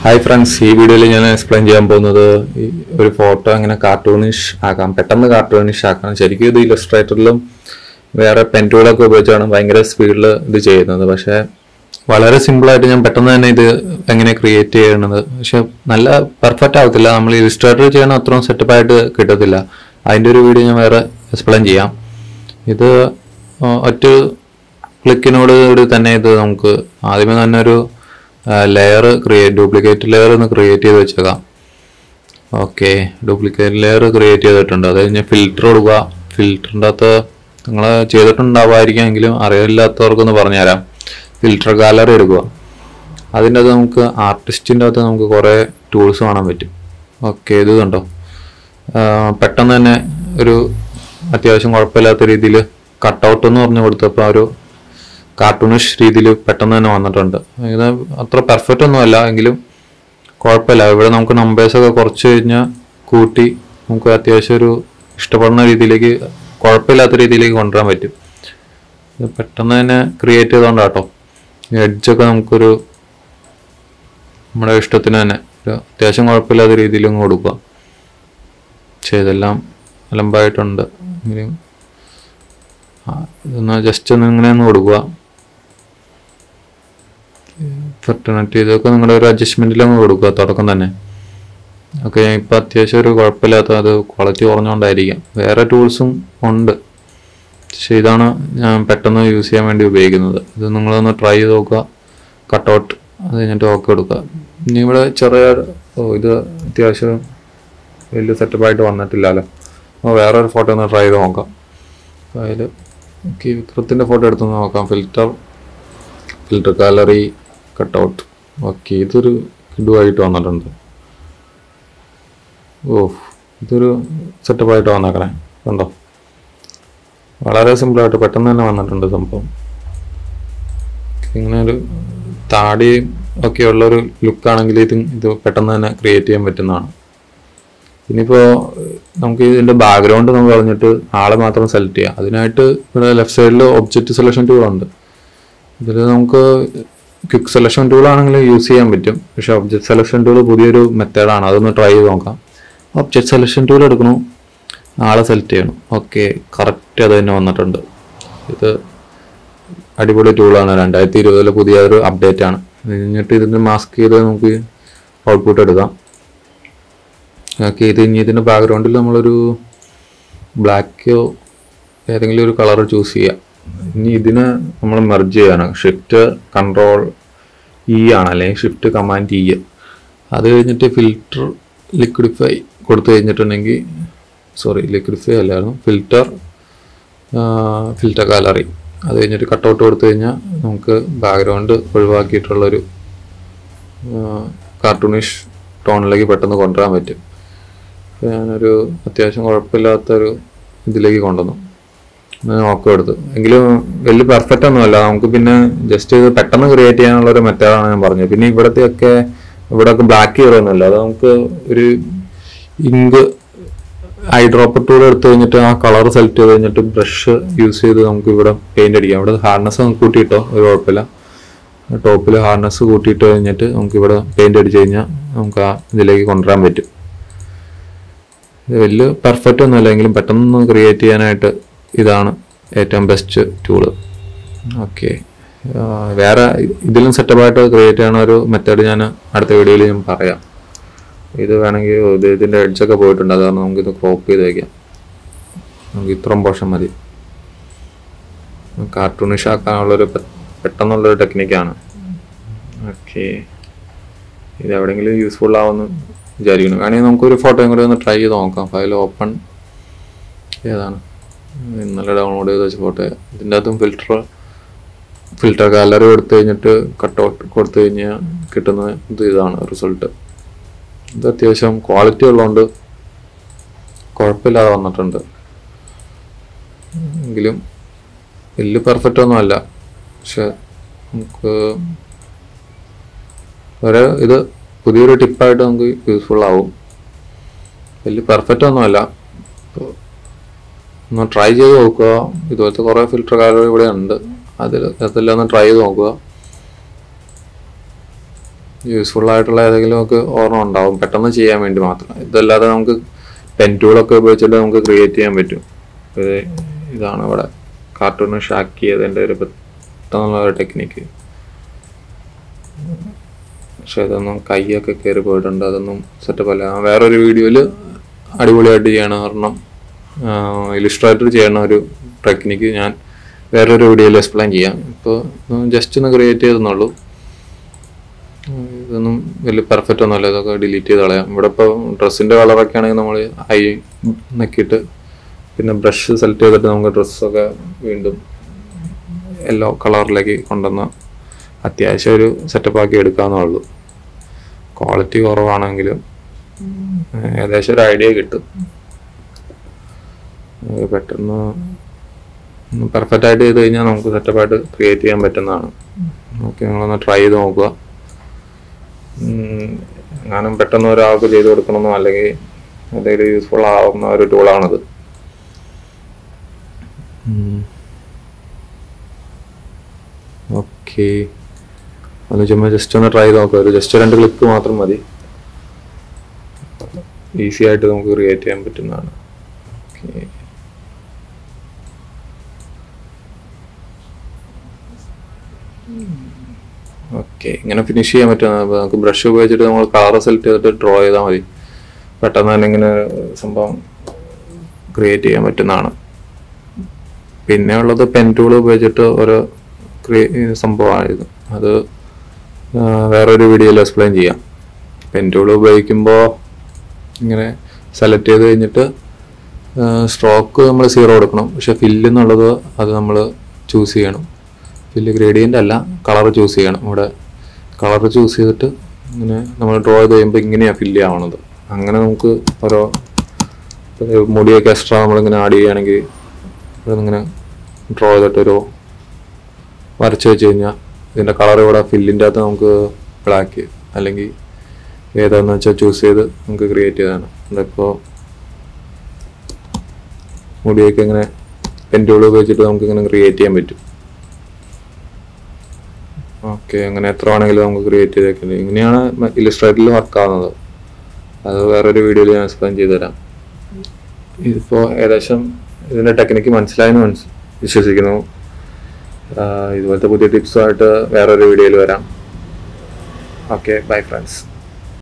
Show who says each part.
Speaker 1: hi friends ഈ വീഡിയോയിൽ ഞാൻ എക്സ്പ്ലെയിൻ ചെയ്യാൻ പോകുന്നത് ഈ ഒരു ഫോട്ടോ എങ്ങനെ കാർട്ടൂണിഷ് ആക്കാം പെട്ടെന്ന് കാർട്ടൂണിഷ് ആക്കാം ശരിക്കും ഇത് ഇലസ്ട്രേറ്ററിലും വേറെ പെൻറ്റൂളൊക്കെ ഉപയോഗിച്ചാണ് ഭയങ്കര സ്പീഡിൽ ഇത് ചെയ്യുന്നത് പക്ഷേ വളരെ സിമ്പിളായിട്ട് ഞാൻ പെട്ടെന്ന് തന്നെ ഇത് എങ്ങനെ ക്രിയേറ്റ് ചെയ്യണത് പക്ഷെ നല്ല പെർഫെക്റ്റ് ആവത്തില്ല നമ്മൾ ഇലസ്ട്രേറ്റർ ചെയ്യണ അത്രയും സെറ്റപ്പായിട്ട് കിട്ടത്തില്ല അതിൻ്റെ ഒരു വീഡിയോ ഞാൻ വേറെ എക്സ്പ്ലെയിൻ ചെയ്യാം ഇത് ആ, ഒറ്റ ക്ലിക്കിനോട് കൂടി തന്നെ ഇത് നമുക്ക് ആദ്യമേ തന്നെ ഒരു ലെയർ ക്രിയേറ്റ് ഡ്യൂപ്ലിക്കേറ്റ് ലെയർ ഒന്ന് ക്രിയേറ്റ് ചെയ്ത് വെച്ചേക്കാം ഓക്കെ ഡ്യൂപ്ലിക്കേറ്റ് ലെയർ ക്രിയേറ്റ് ചെയ്തിട്ടുണ്ട് അത് കഴിഞ്ഞ് ഫിൽറ്റർ കൊടുക്കുക ഫിൽറ്ററിൻ്റെ അകത്ത് നിങ്ങൾ ചെയ്തിട്ടുണ്ടാവുമായിരിക്കുമെങ്കിലും അറിയില്ലാത്തവർക്കൊന്ന് പറഞ്ഞുതരാം ഫിൽറ്റർ ഗാലറി എടുക്കുക അതിൻ്റെ അകത്ത് നമുക്ക് ആർട്ടിസ്റ്റിൻ്റെ അകത്ത് നമുക്ക് കുറേ ടൂൾസ് കാണാൻ പറ്റും ഓക്കെ ഇത് കണ്ടോ ആ, പെട്ടെന്ന് തന്നെ ഒരു അത്യാവശ്യം കുഴപ്പമില്ലാത്ത രീതിയിൽ കട്ടൗട്ട് എന്ന് പറഞ്ഞു കൊടുത്തപ്പോൾ ആ ഒരു കാർട്ടൂണിഷ് രീതിയിൽ പെട്ടെന്ന് തന്നെ വന്നിട്ടുണ്ട് ഇത് അത്ര പെർഫെക്റ്റ് ഒന്നും അല്ല എങ്കിലും കുഴപ്പമില്ല ഇവിടെ നമുക്ക് നമ്പേഴ്സൊക്കെ കുറച്ച് കഴിഞ്ഞാൽ കൂട്ടി നമുക്ക് അത്യാവശ്യം ഒരു ഇഷ്ടപ്പെടുന്ന രീതിയിലേക്ക് കുഴപ്പമില്ലാത്ത രീതിയിലേക്ക് കൊണ്ടുവരാൻ പറ്റും ഇത് പെട്ടെന്ന് തന്നെ ക്രിയേറ്റ് ചെയ്തോണ്ടാട്ടോ എഡ്ജൊക്കെ നമുക്കൊരു നമ്മുടെ ഇഷ്ടത്തിന് തന്നെ ഒരു അത്യാവശ്യം കുഴപ്പമില്ലാത്ത രീതിയിൽ അങ്ങ് കൊടുക്കുക പക്ഷേ ഇതെല്ലാം അലമ്പായിട്ടുണ്ട് എങ്കിലും ആ, ഇതൊന്ന് ജസ്റ്റ് ഒന്ന് ഇങ്ങനെ ഒന്ന് കൊടുക്കുക ഫെർട്ടർണിറ്റി ഇതൊക്കെ നിങ്ങളുടെ ഒരു അഡ്ജസ്റ്റ്മെൻറ്റിലങ്ങ് കൊടുക്കുക തുടക്കം തന്നെ ഓക്കെ ഇപ്പം അത്യാവശ്യം ഒരു കുഴപ്പമില്ലാത്ത അത് ക്വാളിറ്റി കുറഞ്ഞുകൊണ്ടായിരിക്കാം വേറെ ടൂൾസും ഉണ്ട് പക്ഷേ ഇതാണ് ഞാൻ പെട്ടെന്ന് യൂസ് ചെയ്യാൻ വേണ്ടി ഉപയോഗിക്കുന്നത് ഇത് നിങ്ങളൊന്ന് ട്രൈ ചെയ്ത് നോക്കുക കട്ടൗട്ട് അത് കഴിഞ്ഞിട്ട് ഓക്കെ കൊടുക്കുക ഇനി ഇവിടെ ചെറിയ ഓ ഇത് അത്യാവശ്യം വലിയ സെറ്റപ്പായിട്ട് വന്നിട്ടില്ലല്ലോ അപ്പോൾ വേറെ ഒരു ഫോട്ടോ ഒന്ന് ട്രൈ ചെയ്ത് നോക്കാം അപ്പോൾ അതിൽ ഓക്കെ വിക്രത്തിൻ്റെ ഫോട്ടോ എടുത്ത് നോക്കാം filter filter gallery cutout okay ഇതൊരു ഇടുവായിട്ട് വന്നിട്ടുണ്ട് ഓ ഇതൊരു സെറ്റപ്പായിട്ട് വന്നേക്കണേ കണ്ടോ വളരെ സിമ്പിളായിട്ട് പെട്ടെന്ന് തന്നെ വന്നിട്ടുണ്ട് സംഭവം ഇങ്ങനെ ഒരു താടിയും ഒക്കെ ഉള്ളൊരു ലുക്കാണെങ്കിൽ ഇത് ഇത് പെട്ടെന്ന് തന്നെ ക്രിയേറ്റ് ചെയ്യാൻ പറ്റുന്നതാണ് ഇനിയിപ്പോൾ നമുക്ക് ഇതിൻ്റെ ബാക്ക്ഗ്രൗണ്ട് നമ്മൾ പറഞ്ഞിട്ട് ആളെ മാത്രം സെലക്ട് ചെയ്യാം അതിനായിട്ട് ഇവിടെ ലെഫ്റ്റ് സൈഡിൽ ഒബ്ജക്റ്റ് സെലക്ഷൻ ടൂൾ ഉണ്ട് ഇതിൽ നമുക്ക് ക്വിക്ക് സെലക്ഷൻ ടൂൾ ആണെങ്കിൽ യൂസ് ചെയ്യാൻ പറ്റും പക്ഷെ ഒബ്ജക്റ്റ് സെലക്ഷൻ ടൂൾ പുതിയൊരു മെത്തേഡാണ് അതൊന്ന് ട്രൈ ചെയ്ത് നോക്കാം ഒബ്ജക്റ്റ് സെലക്ഷൻ ടൂൾ എടുക്കണു ആളെ സെലക്ട് ചെയ്യണം ഓക്കെ കറക്റ്റ് അത് തന്നെ വന്നിട്ടുണ്ട് ഇത് അടിപൊളി ടൂളാണ് രണ്ടായിരത്തി ഇരുപതിലെ പുതിയ ഒരു അപ്ഡേറ്റ് ആണ് ഇത് കഴിഞ്ഞിട്ട് ഇതിന് മാസ്ക് ചെയ്ത് നമുക്ക് ഔട്ട്പുട്ട് എടുക്കാം ഓക്കെ ഇത് ഇനി ഇതിൻ്റെ ബാക്ക്ഗ്രൗണ്ടിൽ നമ്മളൊരു ബ്ലാക്കോ ഏതെങ്കിലും ഒരു കളർ ചൂസ് ചെയ്യാം ഇനി ഇതിനെ നമ്മൾ മെർജ് ചെയ്യാണ് ഷിഫ്റ്റ് കൺട്രോൾ ഇ ആണ് അല്ലെങ്കിൽ ഷിഫ്റ്റ് കമാൻഡ് ഇ അത് കഴിഞ്ഞിട്ട് ഫിൽറ്റർ ലിക്വിഡിഫൈ കൊടുത്തു കഴിഞ്ഞിട്ടുണ്ടെങ്കിൽ സോറി ലിക്വിഡിഫൈ അല്ലായിരുന്നു ഫിൽറ്റർ ഫിൽറ്റർ ഗാലറി അത് കഴിഞ്ഞിട്ട് കട്ടൗട്ട് കൊടുത്തു കഴിഞ്ഞാൽ നമുക്ക് ബാക്ക്ഗ്രൗണ്ട് ഒഴിവാക്കിയിട്ടുള്ളൊരു കാർട്ടൂണിഷ് ടോണിലേക്ക് പെട്ടെന്ന് കൊണ്ടുവരാൻ പറ്റും അപ്പോൾ ഞാനൊരു അത്യാവശ്യം കുഴപ്പമില്ലാത്തൊരു ഇതിലേക്ക് കൊണ്ടുവന്നു ഓക്കെ എടുത്തു എങ്കിലും വലിയ പെർഫെക്റ്റ് ഒന്നുമല്ല നമുക്ക് പിന്നെ ജസ്റ്റ് ഇത് പെട്ടെന്ന് ക്രിയേറ്റ് ചെയ്യാനുള്ള ഒരു മെത്തേഡാണ് ഞാൻ പറഞ്ഞത് പിന്നെ ഇവിടത്തെ ഒക്കെ ഇവിടെ ഒക്കെ ബ്ലാക്ക് കയറൊന്നുമില്ല അത് നമുക്ക് ഒരു ഇങ്ക് ഐ ഡ്രോപ്പർ ടൂൾ എടുത്തു കഴിഞ്ഞിട്ട് ആ കളർ സെലക്ട് ചെയ്ത് കഴിഞ്ഞിട്ട് ബ്രഷ് യൂസ് ചെയ്ത് നമുക്ക് ഇവിടെ പെയിന്റ് അടിക്കാം ഇവിടെ ഹാർഡ്നെസ് കൂട്ടിയിട്ടോ ഒരു കുഴപ്പമില്ല ടോപ്പിൽ ഹാർഡ്നെസ് കൂട്ടിയിട്ട് കഴിഞ്ഞിട്ട് നമുക്ക് ഇവിടെ പെയിന്റ് അടിച്ചു കഴിഞ്ഞാൽ നമുക്ക് ആ ഇതിലേക്ക് കൊണ്ടുവരാൻ പറ്റും ഇത് വലിയ പെർഫെക്റ്റ് ഒന്നും അല്ലെങ്കിലും പെട്ടെന്ന് ക്രിയേറ്റ് ചെയ്യാനായിട്ട് ഇതാണ് ഏറ്റവും ബെസ്റ്റ് ടൂള് ഓക്കെ വേറെ ഇതിലും സെറ്റപ്പായിട്ട് ക്രിയേറ്റ് ചെയ്യണ ഒരു മെത്തേഡ് ഞാൻ അടുത്ത വീഡിയോയിൽ ഞാൻ പറയാം ഇത് വേണമെങ്കിൽ ഇത് ഇതിൻ്റെ എഡ്ജൊക്കെ പോയിട്ടുണ്ട് അത് കാരണം നമുക്കിത് ക്രോപ്പ് ചെയ്ത് വയ്ക്കാം നമുക്ക് ഇത്രയും പോർഷൻ മതി കാർട്ടൂണിഷ് ആക്കാനുള്ളൊരു പെ- പെട്ടെന്നുള്ളൊരു ടെക്നിക്കാണ് ഓക്കെ ഇത് എവിടെയെങ്കിലും യൂസ്ഫുൾ ആവുമെന്ന് വിചാരിക്കുന്നു വേണമെങ്കിൽ നമുക്കൊരു ഫോട്ടോയും കൂടി ഒന്ന് ട്രൈ ചെയ്ത് നോക്കാം ഫയൽ ഓപ്പൺ ഏതാണ് ഇന്നലെ ഡൗൺലോഡ് ചെയ്ത് വെച്ച ഫോട്ടോ ഇതിൻ്റെ അകത്തും ഫിൽറ്റർ ഫിൽറ്റർ ഗാലറി കൊടുത്തു കഴിഞ്ഞിട്ട് കട്ടൗട്ട് കൊടുത്തു കഴിഞ്ഞാൽ കിട്ടുന്ന ഇത് ഇതാണ് റിസൾട്ട് ഇത് അത്യാവശ്യം ക്വാളിറ്റി ഉള്ളതുകൊണ്ട് കുഴപ്പമില്ലാതെ വന്നിട്ടുണ്ട് എങ്കിലും വലിയ പെർഫെക്റ്റ് ഒന്നും അല്ല പക്ഷെ നമുക്ക് ഒരു ഇത് പുതിയൊരു ടിപ്പായിട്ട് നമുക്ക് യൂസ്ഫുൾ ആവും വലിയ പെർഫെക്റ്റ് ഒന്നുമല്ല അപ്പോൾ ഒന്ന് ട്രൈ ചെയ്ത് നോക്കുക ഇതുപോലത്തെ കുറേ ഫിൽറ്റർ കാലുകൾ ഇവിടെ ഉണ്ട് അതിൽ അതെല്ലാം ഒന്ന് ട്രൈ ചെയ്ത് നോക്കുക യൂസ്ഫുൾ ആയിട്ടുള്ള ഏതെങ്കിലും ഒക്കെ ഓർമ്മ ഉണ്ടാവും പെട്ടെന്ന് ചെയ്യാൻ വേണ്ടി മാത്രം ഇതല്ലാതെ നമുക്ക് പെൻ ടൂളൊക്കെ ഉപയോഗിച്ചിട്ട് നമുക്ക് ക്രിയേറ്റ് ചെയ്യാൻ പറ്റും ഇത് ഇതാണ് ഇവിടെ കാർട്ടൂണ് ഷാക്ക് ചെയ്തതിൻ്റെ ഒരു പെട്ടെന്നുള്ള ഒരു ടെക്നിക്ക് പക്ഷെ ഇതൊന്നും കൈയൊക്കെ കയറി പോയിട്ടുണ്ട് അതൊന്നും സെറ്റപ്പ് അല്ല ഞാൻ വേറൊരു വീഡിയോയിൽ അടിപൊളിയായിട്ട് ചെയ്യണം കാരണം ഇലിസ്ട്രേറ്റർ ചെയ്യണ ഒരു ടെക്നിക്ക് ഞാൻ വേറൊരു വീഡിയോയിൽ എക്സ്പ്ലെയിൻ ചെയ്യാം ഇപ്പോൾ ജസ്റ്റ് ഒന്ന് ക്രിയേറ്റ് ചെയ്തെന്നുള്ളൂ ഉം, ഇതൊന്നും വലിയ പെർഫെക്റ്റ് ഒന്നുമല്ല ഇതൊക്കെ ഡിലീറ്റ് ചെയ്ത് കളയാം ഇവിടെ ഇപ്പോൾ ഡ്രസ്സിൻ്റെ കളറൊക്കെ ആണെങ്കിൽ നമ്മൾ ഐ നക്കിയിട്ട് പിന്നെ ബ്രഷ് സെലക്ട് ചെയ്തിട്ട് നമുക്ക് ഡ്രസ്സൊക്കെ വീണ്ടും യെല്ലോ കളറിലേക്ക് കൊണ്ടുവന്ന് അത്യാവശ്യം ഒരു സെറ്റപ്പ് ആക്കി എടുക്കാവുന്നേ ഉള്ളൂ ക്വാളിറ്റി കുറവാണെങ്കിലും ഏഹ്, ഏകദേശം ഒരു ഐഡിയ കിട്ടും ഏഹ്, പെട്ടെന്ന് പെർഫെക്റ്റ് ആയിട്ട് ചെയ്ത് കഴിഞ്ഞാൽ നമുക്ക് സെറ്റപ്പായിട്ട് ക്രിയേറ്റ് ചെയ്യാൻ പറ്റുന്നതാണ് ഓക്കെ നിങ്ങളൊന്ന് ട്രൈ ചെയ്ത് നോക്കുക ഉം, എങ്ങാനും പെട്ടെന്ന് ഒരാൾക്ക് ചെയ്ത് കൊടുക്കണമെന്നോ അല്ലെങ്കിൽ എന്തെങ്കിലും യൂസ്ഫുൾ ആവുന്ന ഒരു ടൂളാണിത് ഓക്കെ ഒന്ന് ചുമ്മാ ജസ്റ്റ് ഒന്ന് ട്രൈ ചെയ്ത് നോക്കുക ഒരു ജസ്റ്റ് രണ്ട് ക്ലിക്ക് മാത്രം മതി ഈസി ആയിട്ട് നമുക്ക് ക്രിയേറ്റ് ചെയ്യാൻ പറ്റുന്നതാണ് ഓക്കെ ഓക്കെ ഇങ്ങനെ ഫിനിഷ് ചെയ്യാൻ പറ്റും അപ്പൊ നമുക്ക് ബ്രഷ് ഉപയോഗിച്ചിട്ട് നമ്മൾ കളർ സെലക്ട് ചെയ്തിട്ട് ഡ്രോ ചെയ്താൽ മതി പെട്ടെന്ന് തന്നെ ഇങ്ങനെ സംഭവം ക്രിയേറ്റ് ചെയ്യാൻ പറ്റുന്നതാണ് പിന്നെ ഉള്ളത് പെൻ ടൂൾ ഉപയോഗിച്ചിട്ട് ഓരോ ക്രിയേ സംഭവമായിരുന്നു അത് ആ, വേറൊരു വീഡിയോയിൽ എക്സ്പ്ലെയിൻ ചെയ്യാം പെൻ ടൂൾ ഉപയോഗിക്കുമ്പോൾ ഇങ്ങനെ സെലക്ട് ചെയ്ത് കഴിഞ്ഞിട്ട് സ്ട്രോക്ക് നമ്മൾ സീറോ കൊടുക്കണം പക്ഷെ ഫില്ല് എന്നുള്ളത് അത് നമ്മൾ ചൂസ് ചെയ്യണം ഫില്ല് ഗ്രേഡിയൻ്റ് അല്ല കളർ ചൂസ് ചെയ്യണം ഇവിടെ കളർ ചൂസ് ചെയ്തിട്ട് ഇങ്ങനെ നമ്മൾ ഡ്രോ ചെയ്ത് കഴിയുമ്പോൾ ഇങ്ങനെയാണ് ഫില്ല് ആവണത് അങ്ങനെ നമുക്ക് ഓരോ ഒരു മുടിയൊക്കെ എക്സ്ട്രാ നമ്മളിങ്ങനെ ആഡ് ചെയ്യുകയാണെങ്കിൽ ഇവിടെ ഇങ്ങനെ ഡ്രോ ചെയ്തിട്ടൊരു വരച്ച് വെച്ച് കഴിഞ്ഞാൽ ഇതിൻ്റെ കളർ ഇവിടെ ഫില്ലിൻ്റെ അകത്ത് നമുക്ക് ബ്ലാക്ക് അല്ലെങ്കിൽ ഏതാന്ന് വെച്ചാൽ ചൂസ് ചെയ്ത് നമുക്ക് ക്രിയേറ്റ് ചെയ്താണ് ഇതിപ്പോൾ മുടിയൊക്കെ ഇങ്ങനെ പെൻറ്റുകൾ ഉപയോഗിച്ചിട്ട് നമുക്ക് ഇങ്ങനെ ക്രിയേറ്റ് ചെയ്യാൻ പറ്റും ഓക്കെ അങ്ങനെ എത്ര വേണമെങ്കിലും നമുക്ക് ക്രിയേറ്റ് ചെയ്തേക്കുന്നത് ഇങ്ങനെയാണ് ഇലിസ്ട്രേറ്ററിൽ വർക്ക് ആവുന്നത് അത് വേറൊരു വീഡിയോയിൽ ഞാൻ എക്സ്പ്ലെയിൻ ചെയ്തു തരാം ഇതിപ്പോൾ ഏകദേശം ഇതിൻ്റെ ടെക്നിക്ക് മനസ്സിലായെന്ന് മനസ് വിശ്വസിക്കുന്നു ആഹ് ഇതുപോലത്തെ പുതിയ ടിപ്സുമായിട്ട് വേറൊരു വീഡിയോയിൽ വരാം ഓക്കെ ബൈ ഫ്രണ്ട്സ്